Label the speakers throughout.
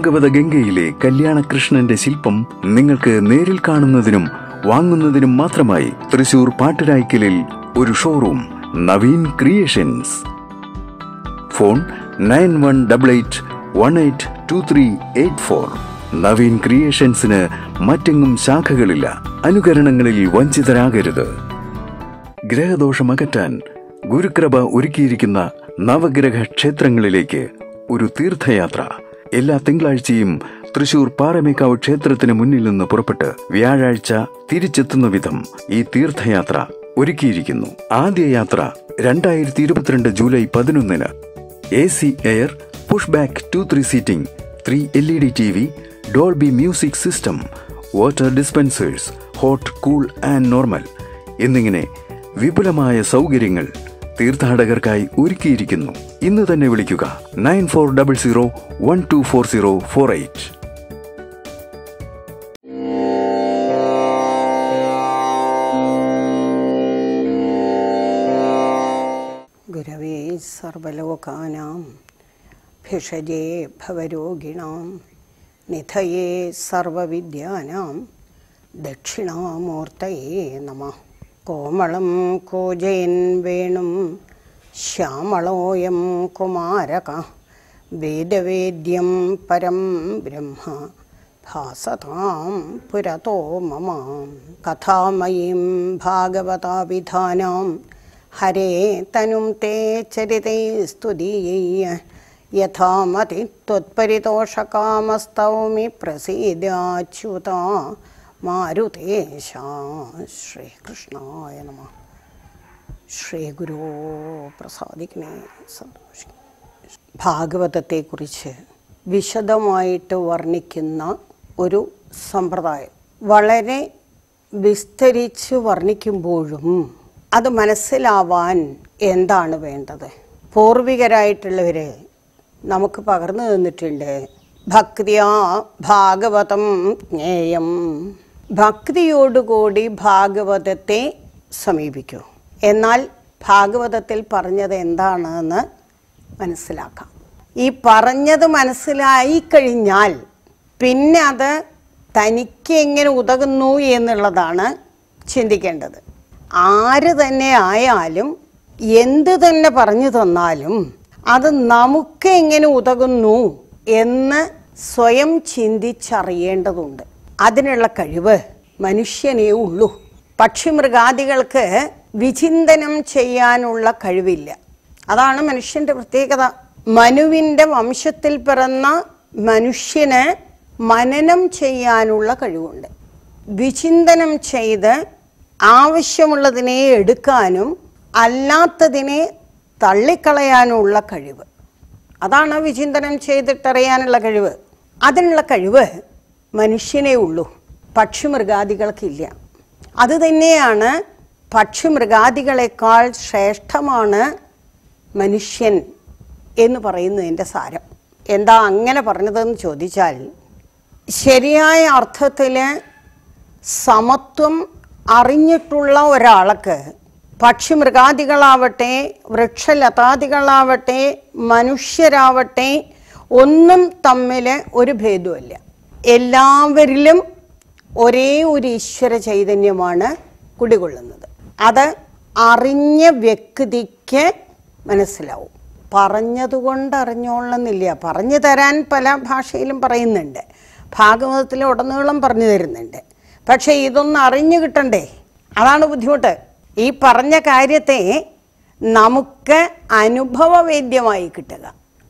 Speaker 1: ഭാഗവത ഗംഗയിലെ കല്യാണകൃഷ്ണന്റെ ശില്പം നിങ്ങൾക്ക് നേരിൽ കാണുന്നതിനും വാങ്ങുന്നതിനും മാത്രമായി തൃശൂർ പാട്ടുരായ്ക്കലിൽ ഒരു showroom Naveen creations phone nine one double eight one eight two three eight four Naveen ക്രിയേഷൻസിന് മറ്റെങ്ങും ശാഖകളില്ല അനുകരണങ്ങളിൽ വഞ്ചിതരാകരുത് ഗ്രഹദോഷം അകറ്റാൻ ഗുരുകൃപ ഒരുക്കിയിരിക്കുന്ന നവഗ്രഹ ക്ഷേത്രങ്ങളിലേക്ക് ഒരു തീർത്ഥയാത്ര എല്ലാ തിങ്കളാഴ്ചയും തൃശൂർ പാറമേക്കാവ് ക്ഷേത്രത്തിന് മുന്നിൽ നിന്ന് പുറപ്പെട്ട് വ്യാഴാഴ്ച തിരിച്ചെത്തുന്ന വിധം ഈ തീർത്ഥയാത്ര ഒരുക്കിയിരിക്കുന്നു ആദ്യ യാത്ര രണ്ടായിരത്തി ഇരുപത്തിരണ്ട് ജൂലൈ പതിനൊന്നിന് A C air push back two three seating three L E D T V Dolby music system water dispensers hot cool and normal എന്നിങ്ങനെ വിപുലമായ സൗകര്യങ്ങൾ തീർത്ഥാടകർക്കായി ഒരുക്കിയിരിക്കുന്നു ഇന്ന് തന്നെ വിളിക്കുക nine four double zero one two four zero four eight
Speaker 2: ഗുരവേ സർവലോകാനാം ഭിഷജേ ഭവരോഗിണാം നിധയേ സർവവിദ്യാനാം ദക്ഷിണാമൂർത്തയേ നമ കോമളം കൂജയൻ വേണും ശ്യാമളോയം കുമാരക വേദവേദ്യം പരം ബ്രഹ്മ ഭാസതാം പുരതോ മമ കഥാമയീം ഭാഗവതാവിധാനാം ഹരേ തനും തേ ചരിതൈ സ്തുതീയ യഥാമതി ത്വത്പരിതോഷകാമസ്തൗമി പ്രസീദാച്യുത മാരുതേശ ശ്രീകൃഷ്ണായ നമ ശ്രീ ഗുരു പ്രസാദിക്കണേ സന്തോഷിക്കും ഭാഗവതത്തെക്കുറിച്ച് വിശദമായിട്ട് വർണ്ണിക്കുന്ന ഒരു സമ്പ്രദായം വളരെ വിസ്തരിച്ച് വർണ്ണിക്കുമ്പോഴും അത് മനസ്സിലാവാൻ എന്താണ് വേണ്ടത് പൂർവികരായിട്ടുള്ളവര് നമുക്ക് പകർന്നു തന്നിട്ടുണ്ട് ഭക്തിയാ ഭാഗവതം ജ്ഞേയം ഭക്തിയോടുകൂടി ഭാഗവതത്തെ സമീപിക്കൂ എന്നാൽ ഭാഗവതത്തിൽ പറഞ്ഞത് എന്താണെന്ന് മനസ്സിലാക്കാം ഈ പറഞ്ഞത് മനസ്സിലായി കഴിഞ്ഞാൽ പിന്നെ അത് തനിക്ക് എങ്ങനെ ഉതകുന്നു എന്നുള്ളതാണ് ചിന്തിക്കേണ്ടത് ആര് തന്നെ ആയാലും എന്ത് തന്നെ പറഞ്ഞു തന്നാലും അത് നമുക്ക് എങ്ങനെ ഉതകുന്നു എന്ന് സ്വയം ചിന്തിച്ചറിയേണ്ടതുണ്ട് അതിനുള്ള കഴിവ് മനുഷ്യനേ ഉള്ളൂ പക്ഷിമൃഗാദികൾക്ക് വിചിന്തനം ചെയ്യാനുള്ള കഴിവില്ല അതാണ് മനുഷ്യന്റെ പ്രത്യേകത മനുവിന്റെ വംശത്തിൽ പിറന്ന മനുഷ്യന് മനനം ചെയ്യാനുള്ള കഴിവുണ്ട് വിചിന്തനം ചെയ്ത് ആവശ്യമുള്ളതിനെ എടുക്കാനും അല്ലാത്തതിനെ തള്ളിക്കളയാനുള്ള കഴിവ് അതാണ് വിചിന്തനം ചെയ്തിട്ടറിയാനുള്ള കഴിവ് അതിനുള്ള കഴിവ് മനുഷ്യനേ ഉള്ളൂ പക്ഷിമൃഗാദികൾക്കില്ല അത് തന്നെയാണ് പക്ഷിമൃഗാദികളെക്കാൾ ശ്രേഷ്ഠമാണ് മനുഷ്യൻ എന്ന് പറയുന്നതിൻ്റെ സാരം എന്താ അങ്ങനെ പറഞ്ഞതെന്ന് ചോദിച്ചാൽ ശരിയായ അർത്ഥത്തിൽ സമത്വം അറിഞ്ഞിട്ടുള്ള ഒരാൾക്ക് പക്ഷിമൃഗാദികളാവട്ടെ വൃക്ഷലതാദികളാവട്ടെ മനുഷ്യരാവട്ടെ ഒന്നും തമ്മിൽ ഒരു ഭേദവുമില്ല എല്ലാവരിലും ഒരേ ഒരു ഈശ്വര ചൈതന്യമാണ് കുടികൊള്ളുന്നത് അത് അറിഞ്ഞ വ്യക്തിക്ക് മനസ്സിലാവും പറഞ്ഞതുകൊണ്ട് അറിഞ്ഞോളന്നില്ല പറഞ്ഞു തരാൻ പല ഭാഷയിലും പറയുന്നുണ്ട് ഭാഗവതത്തിൽ ഉടനീളം പറഞ്ഞു തരുന്നുണ്ട് പക്ഷേ ഇതൊന്നും അറിഞ്ഞു കിട്ടണ്ടേ അതാണ് ബുദ്ധിമുട്ട് ഈ പറഞ്ഞ കാര്യത്തെ നമുക്ക് അനുഭവവേദ്യമായി കിട്ടുക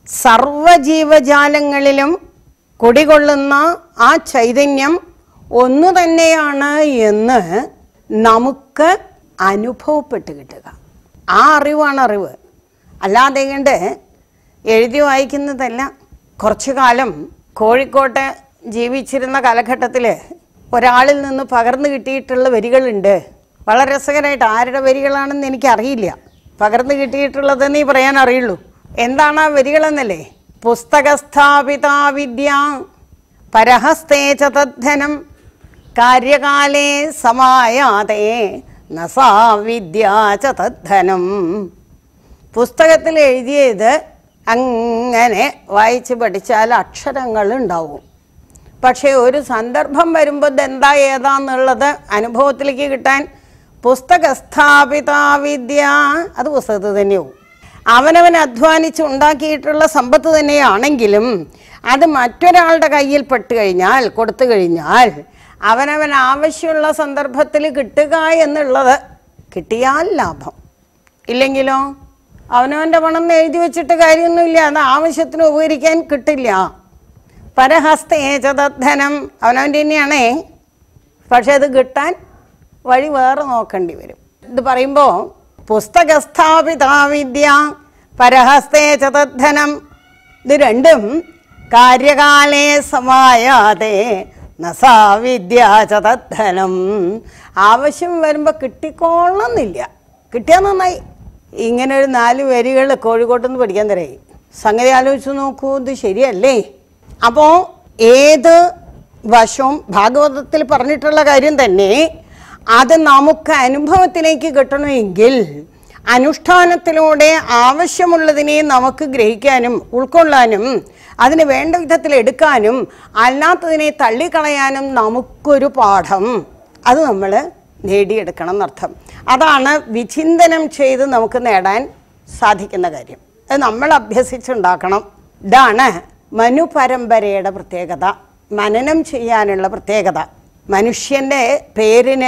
Speaker 2: സർവജീവജാലങ്ങളിലും കുടികൊള്ളുന്ന ആ ചൈതന്യം ഒന്നു തന്നെയാണ് എന്ന് നമുക്ക് അനുഭവപ്പെട്ട് കിട്ടുക ആ അറിവാണ് അറിവ് അല്ലാതെ കണ്ട് എഴുതി വായിക്കുന്നതല്ല കുറച്ചു കാലം കോഴിക്കോട്ട് ജീവിച്ചിരുന്ന കാലഘട്ടത്തിൽ ഒരാളിൽ നിന്ന് പകർന്നു കിട്ടിയിട്ടുള്ള വരികളുണ്ട് വളരെ രസകരമായിട്ട് ആരുടെ വരികളാണെന്ന് എനിക്കറിയില്ല പകർന്നു കിട്ടിയിട്ടുള്ളതെന്ന് ഈ പറയാൻ അറിയുള്ളൂ എന്താണ് ആ വരികളെന്നല്ലേ പുസ്തകസ്ഥാപിത വിദ്യ പരഹസ്തേ ച തദ്ധനം കാര്യകാലേ സമായാതേ നസാ വിദ്യ ച തദ്ധനം പുസ്തകത്തിൽ എഴുതിയത് അങ്ങനെ വായിച്ച് പഠിച്ചാൽ അക്ഷരങ്ങൾ ഉണ്ടാവും പക്ഷേ ഒരു സന്ദർഭം വരുമ്പോൾ ഇതെന്താ ഏതാന്നുള്ളത് അനുഭവത്തിലേക്ക് കിട്ടാൻ പുസ്തക സ്ഥാപിത വിദ്യ അത് പുസ്തകത്തിൽ തന്നെയാവും അവനവൻ അധ്വാനിച്ച് ഉണ്ടാക്കിയിട്ടുള്ള സമ്പത്ത് തന്നെയാണെങ്കിലും അത് മറ്റൊരാളുടെ കയ്യിൽ പെട്ട് കഴിഞ്ഞാൽ കൊടുത്തു കഴിഞ്ഞാൽ അവനവൻ ആവശ്യമുള്ള സന്ദർഭത്തിൽ കിട്ടുക എന്നുള്ളത് കിട്ടിയാൽ ലാഭം ഇല്ലെങ്കിലോ അവനവൻ്റെ പണം എഴുതി വെച്ചിട്ട് കാര്യമൊന്നുമില്ല അത് ആവശ്യത്തിന് ഉപകരിക്കാൻ കിട്ടില്ല പരഹസ്തേചതധനം അവനവൻ്റെ തന്നെയാണേ പക്ഷെ അത് കിട്ടാൻ വഴി വേറെ നോക്കേണ്ടി വരും ഇത് പറയുമ്പോൾ പുസ്തകസ്ഥാപിത വിദ്യ പരഹസ്തേചതധനം ഇത് രണ്ടും കാര്യകാലേ സമായാതെ നസാ വിദ്യാചതധനം ആവശ്യം വരുമ്പോൾ കിട്ടിക്കോളന്നില്ല കിട്ടിയാൽ നന്നായി ഇങ്ങനെ ഒരു നാല് വരികൾ കോഴിക്കോട്ട് നിന്ന് പഠിക്കാൻ തരായി സംഗതി ആലോചിച്ച് നോക്കൂ ഇത് ശരിയല്ലേ അപ്പോൾ ഏത് വശവും ഭാഗവതത്തിൽ പറഞ്ഞിട്ടുള്ള കാര്യം തന്നെ അത് നമുക്ക് അനുഭവത്തിലേക്ക് കിട്ടണമെങ്കിൽ അനുഷ്ഠാനത്തിലൂടെ ആവശ്യമുള്ളതിനെ നമുക്ക് ഗ്രഹിക്കാനും ഉൾക്കൊള്ളാനും അതിന് വേണ്ട വിധത്തിൽ എടുക്കാനും അല്ലാത്തതിനെ തള്ളിക്കളയാനും നമുക്കൊരു പാഠം അത് നമ്മൾ നേടിയെടുക്കണം എന്നർത്ഥം അതാണ് വിചിന്തനം ചെയ്ത് നമുക്ക് നേടാൻ സാധിക്കുന്ന കാര്യം അത് നമ്മൾ അഭ്യസിച്ചുണ്ടാക്കണം ഇതാണ് മനു പരമ്പരയുടെ പ്രത്യേകത മനനം ചെയ്യാനുള്ള പ്രത്യേകത മനുഷ്യൻ്റെ പേരിന്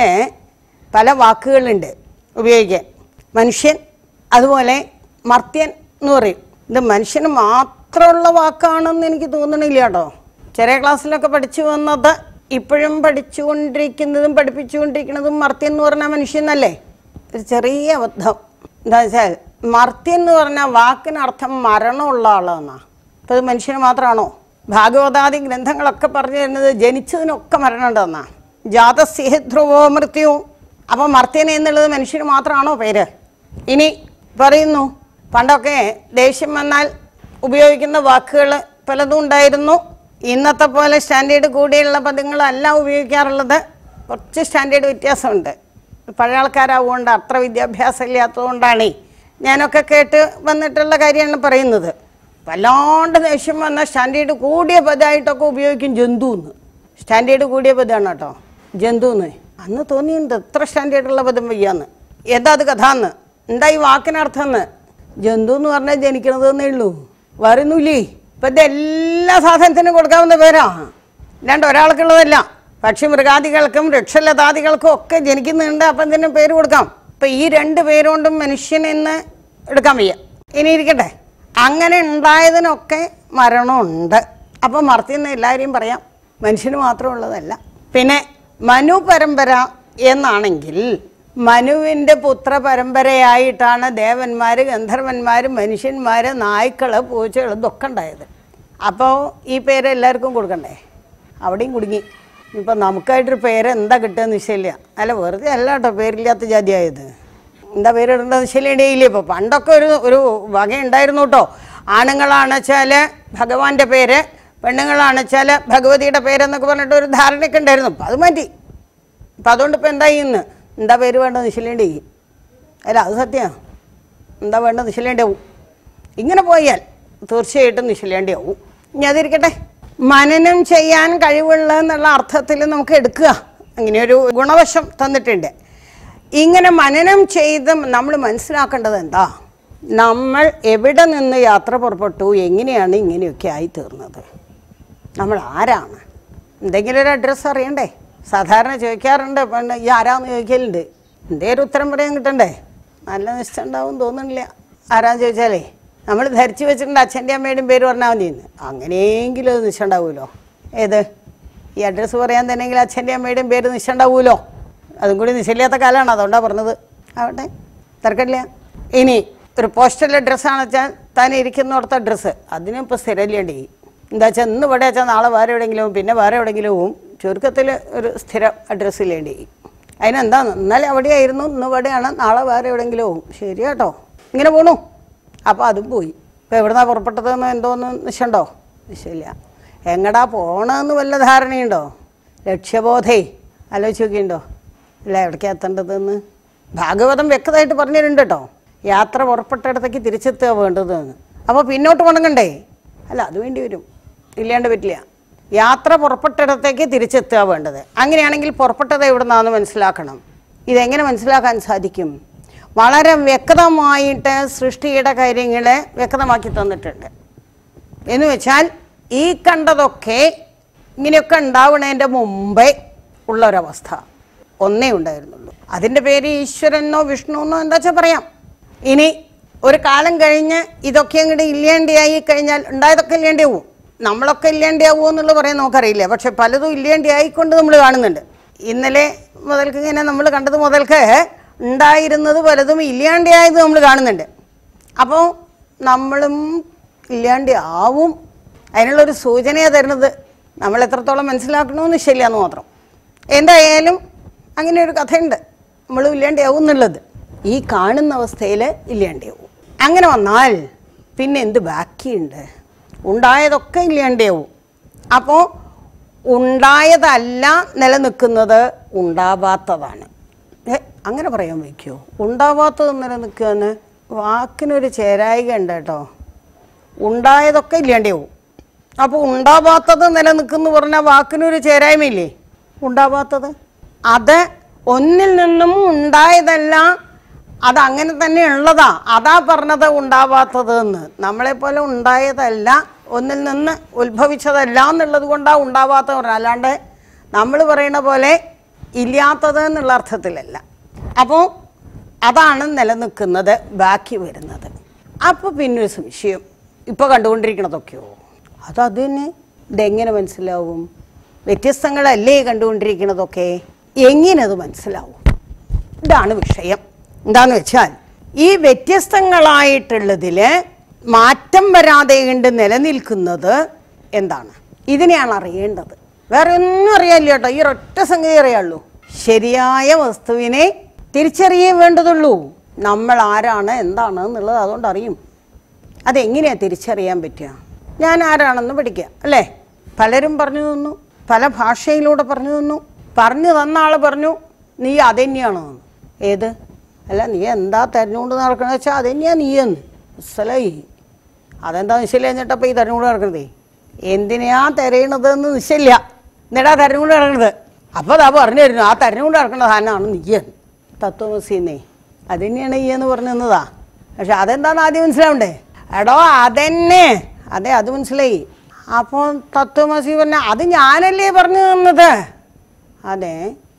Speaker 2: പല വാക്കുകളുണ്ട് ഉപയോഗിക്കാൻ മനുഷ്യൻ അതുപോലെ മർത്യൻ എന്ന് പറയും ഇത് മനുഷ്യന് മാത്രമുള്ള വാക്കാണെന്ന് എനിക്ക് തോന്നണില്ല കേട്ടോ ചെറിയ ക്ലാസ്സിലൊക്കെ പഠിച്ചു വന്നത് ഇപ്പോഴും പഠിച്ചുകൊണ്ടിരിക്കുന്നതും പഠിപ്പിച്ചുകൊണ്ടിരിക്കുന്നതും മർത്യൻ എന്ന് പറഞ്ഞാൽ മനുഷ്യനല്ലേ ഒരു ചെറിയ അബദ്ധം എന്താ വെച്ചാൽ മർത്യൻ എന്ന് പറഞ്ഞാൽ വാക്കിനർത്ഥം മരണമുള്ള ആളെന്നാ അപ്പോൾ ഇത് മനുഷ്യന് മാത്രമാണോ ഭാഗവതാദി ഗ്രന്ഥങ്ങളൊക്കെ പറഞ്ഞു തരുന്നത് ജനിച്ചതിനൊക്കെ മരണമുണ്ടെന്നാ ജാതസ്യ ധ്രുവോ മൃത്യു അപ്പോൾ മർത്യൻ എന്നുള്ളത് മനുഷ്യന് മാത്രമാണോ പേര് ഇനി പറയുന്നു പണ്ടൊക്കെ ദേഷ്യം വന്നാൽ ഉപയോഗിക്കുന്ന വാക്കുകൾ പലതും ഉണ്ടായിരുന്നു ഇന്നത്തെ പോലെ സ്റ്റാൻഡേർഡ് കൂടിയുള്ള പദങ്ങളല്ല ഉപയോഗിക്കാറുള്ളത് കുറച്ച് സ്റ്റാൻഡേർഡ് വ്യത്യാസമുണ്ട് പഴയ ആൾക്കാരാവുകൊണ്ട് അത്ര വിദ്യാഭ്യാസം ഇല്ലാത്തതുകൊണ്ടാണ് ഞാനൊക്കെ കേട്ട് വന്നിട്ടുള്ള കാര്യമാണ് പറയുന്നത് വല്ലാണ്ട് ദേഷ്യം വന്ന സ്റ്റാൻഡേർഡ് കൂടിയ പദമായിട്ടൊക്കെ ഉപയോഗിക്കും ജന്തു എന്ന് സ്റ്റാൻഡേർഡ് കൂടിയ പദമാണ് കേട്ടോ ജന്തു എന്ന് അന്ന് തോന്നിയിട്ടുണ്ട് എത്ര സ്റ്റാൻഡേർഡുള്ള പദം വയ്യാന്ന് എന്താ അത് കഥ എന്ന് എന്താ ഈ വാക്കിനർത്ഥം എന്ന് ജന്തു എന്ന് പറഞ്ഞാൽ ജനിക്കണത് എന്നേ ഉള്ളൂ വരുന്നില്ലേ ഇപ്പം ഇത് എല്ലാ സാധനത്തിനും കൊടുക്കാവുന്ന പേരാ രണ്ട് ഒരാൾക്കുള്ളതല്ല പക്ഷി മൃഗാദികൾക്കും വൃക്ഷലതാദികൾക്കും ഒക്കെ ജനിക്കുന്നുണ്ട് അപ്പം ഇതിന് പേര് കൊടുക്കാം ഇപ്പം ഈ രണ്ട് പേരുകൊണ്ടും മനുഷ്യനെന്ന് എടുക്കാൻ വയ്യ ഇനി ഇരിക്കട്ടെ അങ്ങനെ ഉണ്ടായതിനൊക്കെ മരണമുണ്ട് അപ്പം മർത്തിന്ന് എല്ലാവരെയും പറയാം മനുഷ്യന് മാത്രമുള്ളതല്ല പിന്നെ മനു പരമ്പര എന്നാണെങ്കിൽ മനുവിൻ്റെ പുത്ര പരമ്പരയായിട്ടാണ് ദേവന്മാർ ഗന്ധർവന്മാർ മനുഷ്യന്മാർ നായ്ക്കൾ പൂച്ചകൾ ഇതൊക്കെ ഉണ്ടായത് അപ്പോൾ ഈ പേര് എല്ലാവർക്കും കൊടുക്കണ്ടേ അവിടെയും കുടുങ്ങി ഇപ്പം നമുക്കായിട്ടൊരു പേര് എന്താ കിട്ടുക നിശ്ചയില്ല അല്ല വെറുതെ അല്ല കേട്ടോ പേരില്ലാത്ത ജാതിയായത് എന്താ പേരിടേണ്ടത് നിശ്ചയില്ലേ ഇപ്പോൾ പണ്ടൊക്കെ ഒരു ഒരു വക ഉണ്ടായിരുന്നു കേട്ടോ ആണുങ്ങളാണ് വെച്ചാൽ ഭഗവാന്റെ പേര് പെണ്ണുങ്ങളാണ് വെച്ചാൽ ഭഗവതിയുടെ പേരെന്നൊക്കെ പറഞ്ഞിട്ട് ഒരു ധാരണയൊക്കെ ഉണ്ടായിരുന്നു അപ്പം അത് മാറ്റി അപ്പം അതുകൊണ്ട് ഇപ്പം എന്താ ഇന്ന് എന്താ പേര് വേണ്ടത് നിശ്ചയിലേണ്ടി അല്ല അത് സത്യമാണ് എന്താ വേണ്ടത് നിശ്ചയിലേണ്ടാവും ഇങ്ങനെ പോയാൽ തീർച്ചയായിട്ടും നിശ്ചയിലേണ്ടിയാവും ഇനി അതിരിക്കട്ടെ മനനം ചെയ്യാൻ കഴിവുള്ള എന്നുള്ള അർത്ഥത്തിൽ നമുക്ക് എടുക്കുക അങ്ങനെ ഒരു ഗുണവശം തന്നിട്ടുണ്ട് ഇങ്ങനെ മനനം ചെയ്ത് നമ്മൾ മനസ്സിലാക്കേണ്ടത് എന്താ നമ്മൾ എവിടെ നിന്ന് യാത്ര പുറപ്പെട്ടു എങ്ങനെയാണ് ഇങ്ങനെയൊക്കെ ആയി തീർന്നത് നമ്മൾ ആരാണ് എന്തെങ്കിലും ഒരു അഡ്രസ്സ് അറിയണ്ടേ സാധാരണ ചോദിക്കാറുണ്ട് പണ്ട് ഈ ആരാന്ന് ചോദിക്കലുണ്ട് എന്തേ ഒരു ഉത്തരം പറയാൻ കിട്ടണ്ടേ നല്ല നിശ്ചയം ഉണ്ടാവും തോന്നുന്നില്ല ആരാന്ന് ചോദിച്ചാലേ നമ്മൾ ധരിച്ചു വെച്ചിട്ടുണ്ട് അച്ഛൻ്റെ അമ്മയുടെയും പേര് പറഞ്ഞാൽ മതിയെന്ന് അങ്ങനെയെങ്കിലും അത് നിശ്ചയം ഉണ്ടാവുമല്ലോ ഏത് ഈ അഡ്രസ്സ് പറയാൻ തന്നെങ്കിൽ അച്ഛൻ്റെ അമ്മയുടെയും പേര് നിശ്ചയം ഉണ്ടാവുമല്ലോ അതും കൂടി നിശ്ചയില്ലാത്ത കാലമാണ് അതുകൊണ്ടാണ് പറഞ്ഞത് ആവട്ടെ തിരക്കില്ല ഇനി ഒരു പോസ്റ്റൽ അഡ്രസ്സാണ് വെച്ചാൽ താൻ ഇരിക്കുന്നിടത്ത അഡ്രസ്സ് അതിനിപ്പോൾ സ്ഥിരമില്ലേണ്ടി എന്താ വെച്ചാൽ ഇന്ന് ഇവിടെ വെച്ചാൽ നാളെ വേറെ എവിടെയെങ്കിലും പിന്നെ വേറെ എവിടെയെങ്കിലും പോവും ചുരുക്കത്തിൽ ഒരു സ്ഥിര അഡ്രസ്സ് ഇല്ലേണ്ടി അതിനെന്താ ഇന്നലെ അവിടെയായിരുന്നു ഇന്ന് ഇവിടെയാണ് നാളെ വേറെ എവിടെയെങ്കിലും പോവും ശരി കേട്ടോ ഇങ്ങനെ പോണു അപ്പോൾ അതും പോയി ഇപ്പോൾ എവിടുന്നാ പുറപ്പെട്ടതെന്ന് എന്തോന്ന് നിശ്ചയുണ്ടോ നിശ്ചയില്ല എങ്ങടാ പോകണമെന്ന് വല്ല ധാരണയുണ്ടോ ലക്ഷ്യബോധേ ആലോചിച്ച് നോക്കിയുണ്ടോ അല്ല എവിടേക്കാ എത്തേണ്ടതെന്ന് ഭാഗവതം വ്യക്തമായിട്ട് പറഞ്ഞിട്ടുണ്ട് കേട്ടോ യാത്ര പുറപ്പെട്ടിടത്തേക്ക് തിരിച്ചെത്തുക വേണ്ടതെന്ന് അപ്പോൾ പിന്നോട്ട് മടങ്ങണ്ടേ അല്ല അത് വേണ്ടി വരും ഇല്ലാണ്ട് പറ്റില്ല യാത്ര പുറപ്പെട്ടിടത്തേക്ക് തിരിച്ചെത്തുക വേണ്ടത് അങ്ങനെയാണെങ്കിൽ പുറപ്പെട്ടത് എവിടെ നിന്നാന്ന് മനസ്സിലാക്കണം ഇതെങ്ങനെ മനസ്സിലാക്കാൻ സാധിക്കും വളരെ വ്യക്തമായിട്ട് സൃഷ്ടിയുടെ കാര്യങ്ങളെ വ്യക്തമാക്കി തന്നിട്ടുണ്ട് എന്ന് വെച്ചാൽ ഈ കണ്ടതൊക്കെ ഇങ്ങനെയൊക്കെ ഉണ്ടാവണതിൻ്റെ മുമ്പേ ഉള്ള ഒരവസ്ഥ ഒന്നേ ഉണ്ടായിരുന്നുള്ളൂ അതിൻ്റെ പേര് ഈശ്വരനോ വിഷ്ണു എന്നോ എന്താ വെച്ചാൽ പറയാം ഇനി ഒരു കാലം കഴിഞ്ഞ് ഇതൊക്കെ അങ്ങോട്ട് ഇല്ലാണ്ടിയായി കഴിഞ്ഞാൽ ഉണ്ടായതൊക്കെ ഇല്ലാണ്ടിയാവും നമ്മളൊക്കെ ഇല്ലാണ്ടിയാവുമോ എന്നുള്ളത് പറയാൻ നമുക്കറിയില്ല പക്ഷെ പലതും ഇല്ലാണ്ടിയായിക്കൊണ്ട് നമ്മൾ കാണുന്നുണ്ട് ഇന്നലെ മുതൽക്ക് ഇങ്ങനെ നമ്മൾ കണ്ടത് മുതൽക്ക് ഉണ്ടായിരുന്നത് പലതും ഇല്ലാണ്ടിയായത് നമ്മൾ കാണുന്നുണ്ട് അപ്പോൾ നമ്മളും ഇല്ലാണ്ട് ആവും അതിനുള്ളൊരു സൂചനയാണ് തരുന്നത് നമ്മൾ എത്രത്തോളം മനസ്സിലാക്കണമെന്ന് ശരിയാന്ന് മാത്രം എന്തായാലും അങ്ങനെ ഒരു കഥയുണ്ട് നമ്മളും ഇല്ലാണ്ടാവും എന്നുള്ളത് ഈ കാണുന്ന അവസ്ഥയിൽ ഇല്ലാണ്ടാവും അങ്ങനെ വന്നാൽ പിന്നെ എന്ത് ബാക്കിയുണ്ട് ഉണ്ടായതൊക്കെ ഇല്ലാണ്ടാവും അപ്പോൾ ഉണ്ടായതല്ല നിലനിൽക്കുന്നത് ഉണ്ടാവാത്തതാണ് ഏ അങ്ങനെ പറയാൻ വയ്ക്കുമോ ഉണ്ടാവാത്തത് നിലനിൽക്കുകയെന്ന് വാക്കിനൊരു ചേരായിക ഉണ്ട് കേട്ടോ ഉണ്ടായതൊക്കെ ഇല്ലാണ്ടാവും അപ്പോൾ ഉണ്ടാവാത്തത് നിലനിൽക്കുന്നു പറഞ്ഞാൽ വാക്കിനൊരു ചേരായ്മയില്ലേ ഉണ്ടാവാത്തത് അത് ഒന്നിൽ നിന്നും ഉണ്ടായതല്ല അത് അങ്ങനെ തന്നെ ഉള്ളതാ അതാ പറഞ്ഞത് ഉണ്ടാവാത്തത് എന്ന് നമ്മളെപ്പോലെ ഉണ്ടായതല്ല ഒന്നിൽ നിന്ന് ഉത്ഭവിച്ചതല്ല എന്നുള്ളത് കൊണ്ടാണ് ഉണ്ടാവാത്ത പറഞ്ഞത് അല്ലാണ്ട് നമ്മൾ പറയുന്ന പോലെ ഇല്ലാത്തത് എന്നുള്ള അർത്ഥത്തിലല്ല അപ്പോൾ അതാണ് നിലനിൽക്കുന്നത് ബാക്കി വരുന്നത് അപ്പോൾ പിന്നെ ഒരു സംശയം ഇപ്പോൾ കണ്ടുകൊണ്ടിരിക്കണതൊക്കെയോ അത് അത് തന്നെ ഇതെങ്ങനെ മനസ്സിലാവും വ്യത്യസ്തങ്ങളല്ലേ കണ്ടുകൊണ്ടിരിക്കണതൊക്കെ എങ്ങനെ അത് മനസ്സിലാവും ഇതാണ് വിഷയം എന്താന്ന് വെച്ചാൽ ഈ വ്യത്യസ്തങ്ങളായിട്ടുള്ളതിൽ മാറ്റം വരാതെ കണ്ട് നിലനിൽക്കുന്നത് എന്താണ് ഇതിനെയാണ് അറിയേണ്ടത് വേറെ ഒന്നും അറിയാനില്ല കേട്ടോ ഈ ഒരൊറ്റ സംഗതി അറിയാള്ളൂ ശരിയായ വസ്തുവിനെ തിരിച്ചറിയേ വേണ്ടതുള്ളൂ നമ്മൾ ആരാണ് എന്താണ് എന്നുള്ളത് അതുകൊണ്ട് അറിയും അതെങ്ങനെയാണ് തിരിച്ചറിയാൻ പറ്റുക ഞാൻ ആരാണെന്ന് പഠിക്കുക അല്ലേ പലരും പറഞ്ഞു തന്നു പല ഭാഷയിലൂടെ പറഞ്ഞു തന്നു പറഞ്ഞു തന്ന ആൾ പറഞ്ഞു നീ അതെന്നെയാണോ എന്ന്. ഏത് അല്ല നീ എന്താ തെരഞ്ഞുകൊണ്ട് നടക്കണത് വെച്ചാൽ അതെന്നെയാ നീയെന്ന് മനസ്സിലായി അതെന്താ നിശ്ചയില്ല എന്നിട്ടപ്പോൾ ഈ തെരഞ്ഞുകൊണ്ട് നടക്കണതേ എന്തിനാ തിരയണതെന്ന് നിശ്ചയില്ല എന്നിട്ടാ തെരഞ്ഞുകൊണ്ട് നടക്കണത് അപ്പോൾ അതാ പറഞ്ഞു തരുന്നു ആ തെരഞ്ഞുകൊണ്ട് നടക്കുന്ന സാധനമാണ് നീയെന്ന് തത്വമസീന്നേ അതുതന്നെയാണ് ഈ എന്ന് പറഞ്ഞു തന്നതാ പക്ഷെ അതെന്താന്ന് ആദ്യം മനസ്സിലാവണ്ടേ എടോ അതെന്നെ അതെ അത് മനസ്സിലായി അപ്പോൾ തത്വമസി പറഞ്ഞ അത് ഞാനല്ലേ പറഞ്ഞു തന്നത് അതെ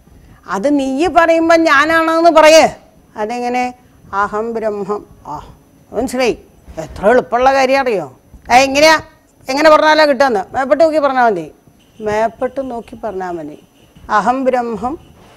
Speaker 2: അത് നീ പറയുമ്പോൾ ഞാനാണെന്ന് പറയേ അതെങ്ങനെ അഹം ബ്രഹ്മം ആ മനസ്സിലായി എത്ര എളുപ്പമുള്ള കാര്യം അറിയോ ഏ എങ്ങനെയാ എങ്ങനെ പറഞ്ഞാലാ കിട്ടുമെന്ന് മേപ്പെട്ട് നോക്കി പറഞ്ഞാൽ മതി മേപ്പെട്ട് നോക്കി പറഞ്ഞാൽ മതി അഹം ബ്രഹ്മം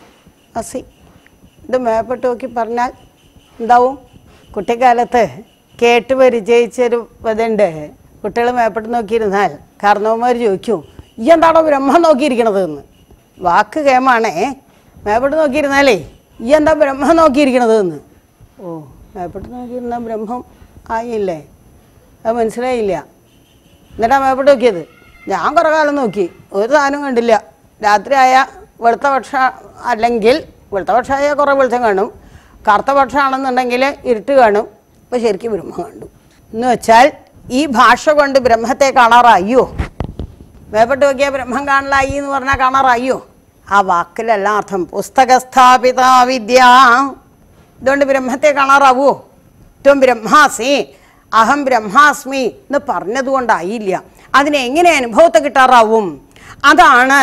Speaker 2: അസി ഇത് മേപ്പെട്ട് നോക്കി പറഞ്ഞാൽ എന്താവും കുട്ടിക്കാലത്ത് കേട്ട് പരിചയിച്ചൊരു ഇതുണ്ട് കുട്ടികൾ മേപ്പെട്ട് നോക്കിയിരുന്നാൽ കാരണവന്മാർ ചോദിക്കും ഈ എന്താണോ ബ്രഹ്മം നോക്കിയിരിക്കണത് എന്ന് വാക്ക് കേമാണേ മേപ്പെട്ട് നോക്കിയിരുന്നാലേ ഈ എന്താ ബ്രഹ്മം നോക്കിയിരിക്കണത് എന്ന് ഓ മേപ്പെട്ട് നോക്കിയിരുന്ന ബ്രഹ്മം ആയില്ലേ അത് മനസ്സിലായില്ല എന്നിട്ടാ മേപ്പെട്ട് നോക്കിയത് ഞാൻ കുറേ കാലം നോക്കി ഒരു സാധനം കണ്ടില്ല രാത്രി ആയ വെളുത്ത പക്ഷ അല്ലെങ്കിൽ വെളുത്ത പക്ഷമായ കുറേ വെളിച്ചം കാണും കറുത്ത പക്ഷമാണെന്നുണ്ടെങ്കിൽ ഇരുട്ട് കാണും അപ്പോൾ ശരിക്കും ബ്രഹ്മം കണ്ടു എന്ന് വെച്ചാൽ ഈ ഭാഷ കൊണ്ട് ബ്രഹ്മത്തെ കാണാറായോ മേപ്പെട്ട് നോക്കിയാൽ ബ്രഹ്മം കാണലായി എന്ന് പറഞ്ഞാൽ കാണാറായോ ആ വാക്കിലല്ല അർത്ഥം പുസ്തകസ്ഥാപിത വിദ്യ ഇതുകൊണ്ട് ബ്രഹ്മത്തെ കാണാറാവോ ത്വം ബ്രഹ്മാസി അഹം ബ്രഹ്മാസ്മി എന്ന് പറഞ്ഞതുകൊണ്ടായില്ല അതിനെ എങ്ങനെ അനുഭവത്തെ കിട്ടാറാവും അതാണ്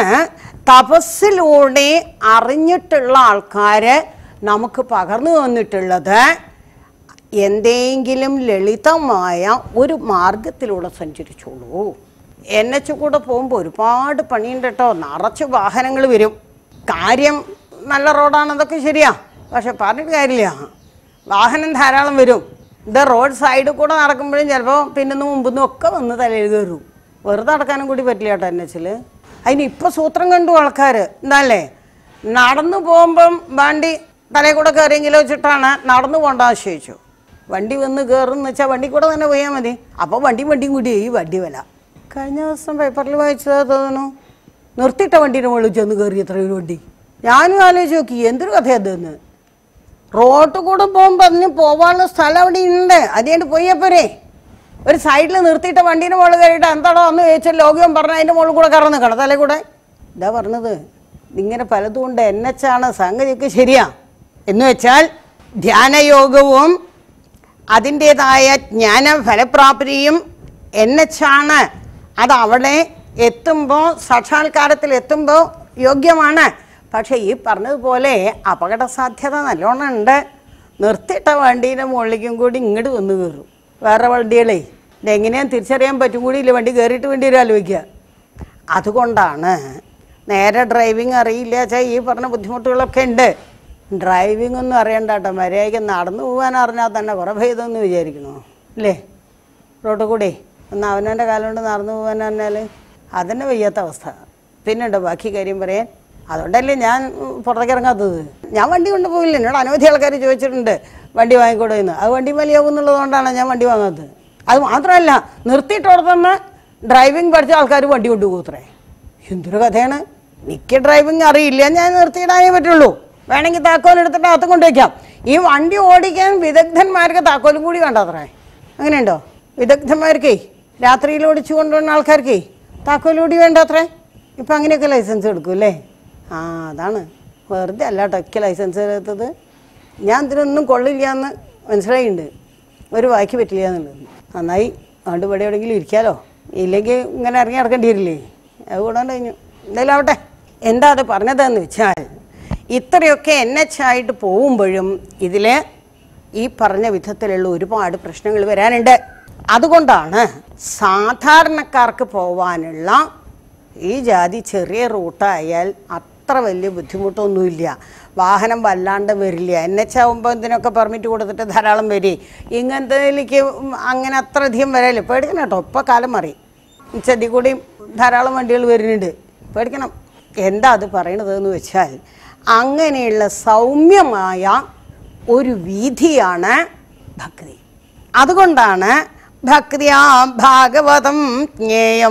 Speaker 2: തപസ്സിലൂടെ അറിഞ്ഞിട്ടുള്ള ആൾക്കാര് നമുക്ക് പകർന്നു തന്നിട്ടുള്ളത് എന്തെങ്കിലും ലളിതമായ ഒരു മാർഗത്തിലൂടെ സഞ്ചരിച്ചോളൂ എൻ എച്ച് കൂടെ പോകുമ്പോൾ ഒരുപാട് പണിയുണ്ട് കേട്ടോ നിറച്ച് വാഹനങ്ങൾ വരും കാര്യം നല്ല റോഡാണെന്നതൊക്കെ ശരിയാ പക്ഷെ പറഞ്ഞിട്ട് കാര്യമില്ല വാഹനം ധാരാളം വരും ഇത് റോഡ് സൈഡിൽ കൂടെ നടക്കുമ്പോഴും ചിലപ്പോൾ പിന്നിന്ന് മുമ്പിന്നും ഒക്കെ വന്ന് തലയിൽ കയറും വെറുതെ നടക്കാനും കൂടി പറ്റില്ല കേട്ടോ എൻ എച്ചിൽ അതിന് ഇപ്പോൾ സൂത്രം കണ്ടു ആൾക്കാർ എന്താല്ലേ നടന്നു പോകുമ്പം വണ്ടി തലയിൽ കൂടെ കയറിയെങ്കിലും വെച്ചിട്ടാണ് നടന്നു പോകേണ്ട ആശ്രയിച്ചു വണ്ടി വന്ന് കയറുന്ന വെച്ചാൽ വണ്ടി കൂടെ തന്നെ പോയാൽ മതി അപ്പോൾ വണ്ടിയും വണ്ടിയും കൂടി ഈ വണ്ടി വില കഴിഞ്ഞ ദിവസം പേപ്പറിൽ വായിച്ചത് തോന്നുന്നു നിർത്തിയിട്ട വണ്ടീൻ്റെ മുകളിൽ ചെന്ന് കയറി എത്ര ഒരു വണ്ടി ഞാനും ആലോചിച്ച് നോക്കി എന്തൊരു കഥയാ അതെന്ന് റോട്ട് കൂടെ പോകുമ്പോൾ അതിന് പോകാനുള്ള സ്ഥലം അവിടെ ഉണ്ട് അതുകൊണ്ട് പോയപ്പോരേ ഒരു സൈഡിൽ നിർത്തിയിട്ട് വണ്ടീൻ്റെ മുകളിൽ കയറിയിട്ട് എന്താണോ എന്ന് ചോദിച്ചാൽ ലോകം പറഞ്ഞ അതിൻ്റെ മുകളിൽ കൂടെ കയറാൻ നിൽക്കണം തലേ കൂടെ ഇതാ പറഞ്ഞത് ഇങ്ങനെ പലതും കൊണ്ട് എൻ എച്ചാണ് സംഗതിയൊക്കെ ശരിയാ എന്ന് വെച്ചാൽ ധ്യാനയോഗവും അതിൻ്റേതായ ജ്ഞാന ഫലപ്രാപ്തിയും എൻ എച്ചാണ് അത് അവിടെ എത്തുമ്പോൾ സാക്ഷാത്കാരത്തിൽ എത്തുമ്പോൾ യോഗ്യമാണ് പക്ഷേ ഈ പറഞ്ഞതുപോലെ അപകട സാധ്യത നല്ലോണം ഉണ്ട് നിർത്തിയിട്ട വണ്ടീൻ്റെ മുകളിലേക്കും കൂടി ഇങ്ങോട്ട് വന്ന് കയറും വേറെ വണ്ടികളേ ഇതെങ്ങനെയാണ് തിരിച്ചറിയാൻ പറ്റും കൂടിയില്ല വണ്ടി കയറിയിട്ട് വേണ്ടി ഒരു ആലോചിക്കുക അതുകൊണ്ടാണ് നേരെ ഡ്രൈവിംഗ് അറിയില്ല വെച്ചാൽ ഈ പറഞ്ഞ ബുദ്ധിമുട്ടുകളൊക്കെ ഉണ്ട് ഡ്രൈവിംഗ് ഒന്നും അറിയണ്ട കേട്ടോ മര്യാദയ്ക്ക് നടന്നു പോകാൻ അറിഞ്ഞാൽ തന്നെ കുറേ ഭേദമെന്ന് വിചാരിക്കണോ അല്ലേ റോഡിൽ കൂടെ ഒന്ന് അവനവൻ്റെ കാലം കൊണ്ട് നടന്നു പോകാൻ പറഞ്ഞാൽ അതന്നെ വയ്യാത്ത അവസ്ഥ പിന്നുണ്ടോ ബാക്കി കാര്യം പറയാൻ അതുകൊണ്ടല്ലേ ഞാൻ ഉം, പുറത്തേക്ക് ഇറങ്ങാത്തത് ഞാൻ വണ്ടി കൊണ്ടുപോകില്ല എന്നോട് അനവധി ആൾക്കാർ ചോദിച്ചിട്ടുണ്ട് വണ്ടി വാങ്ങിക്കൂടെ എന്ന് അത് വണ്ടി വലിയാവും എന്നുള്ളതുകൊണ്ടാണ് ഞാൻ വണ്ടി വാങ്ങാത്തത് അത് മാത്രമല്ല നിർത്തിയിട്ടോടത്തുനിന്ന് ഡ്രൈവിംഗ് പഠിച്ച ആൾക്കാർ വണ്ടി കൊണ്ടുപോകത്രേ എന്തൊരു കഥയാണ് എനിക്ക് ഡ്രൈവിംഗ് അറിയില്ല ഞാൻ നിർത്തിയിടാനേ പറ്റുള്ളൂ വേണമെങ്കിൽ താക്കോൽ എടുത്തിട്ട് അകത്ത് കൊണ്ടുവയ്ക്കാം ഈ വണ്ടി ഓടിക്കാൻ വിദഗ്ധന്മാർക്ക് താക്കോലും കൂടി വേണ്ടത്രേ അങ്ങനെയുണ്ടോ വിദഗ്ധന്മാർക്കേ രാത്രിയിൽ ഓടിച്ചു കൊണ്ടുവന്ന ആൾക്കാർക്കേ താക്കോൽ കൂടി വേണ്ട അത്രേ ഇപ്പം അങ്ങനെയൊക്കെ ലൈസൻസ് എടുക്കും അല്ലേ ആ അതാണ് വെറുതെ അല്ല കേട്ടോ ലൈസൻസ് എടുത്തത് ഞാൻ ഇതിനൊന്നും കൊള്ളില്ല എന്ന് മനസ്സിലായിട്ടുണ്ട് ഒരു വായിക്ക് പറ്റില്ല എന്നുള്ളത് നന്നായി അതുകൊണ്ട് ഇവിടെ എവിടെയെങ്കിലും ഇരിക്കാലോ ഇല്ലെങ്കിൽ ഇങ്ങനെ ഇറങ്ങി നടക്കേണ്ടി വരില്ലേ അത് കൂടാണ്ട് കഴിഞ്ഞു എന്തായാലും ആവട്ടെ എന്താ അത് പറഞ്ഞതെന്ന് വെച്ചാൽ ഇത്രയൊക്കെ എൻ എച്ച് ആയിട്ട് പോകുമ്പോഴും ഇതിൽ ഈ പറഞ്ഞ വിധത്തിലുള്ള ഒരുപാട് പ്രശ്നങ്ങൾ വരാനുണ്ട് അതുകൊണ്ടാണ് സാധാരണക്കാർക്ക് പോവാനുള്ള ഈ ജാതി ചെറിയ റൂട്ടായാൽ അത്ര വലിയ ബുദ്ധിമുട്ടൊന്നുമില്ല വാഹനം വല്ലാണ്ട് വരില്ല എൻ എച്ച് ആകുമ്പോൾ ഇതിനൊക്കെ പെർമിറ്റ് കൊടുത്തിട്ട് ധാരാളം വരി ഇങ്ങനത്തേലേക്ക് അങ്ങനെ അത്ര അധികം വരാല്ലേ പേടിക്കണം കേട്ടോ ഇപ്പോൾ കാലം മാറി ചെതി കൂടി ധാരാളം വണ്ടികൾ വരുന്നുണ്ട് പേടിക്കണം എന്താ അത് പറയണത് എന്ന് വെച്ചാൽ അങ്ങനെയുള്ള സൗമ്യമായ ഒരു വീതിയാണ് ഭക്തി അതുകൊണ്ടാണ് ഭക്തിയാ ഭാഗവതം ജ്ഞേയം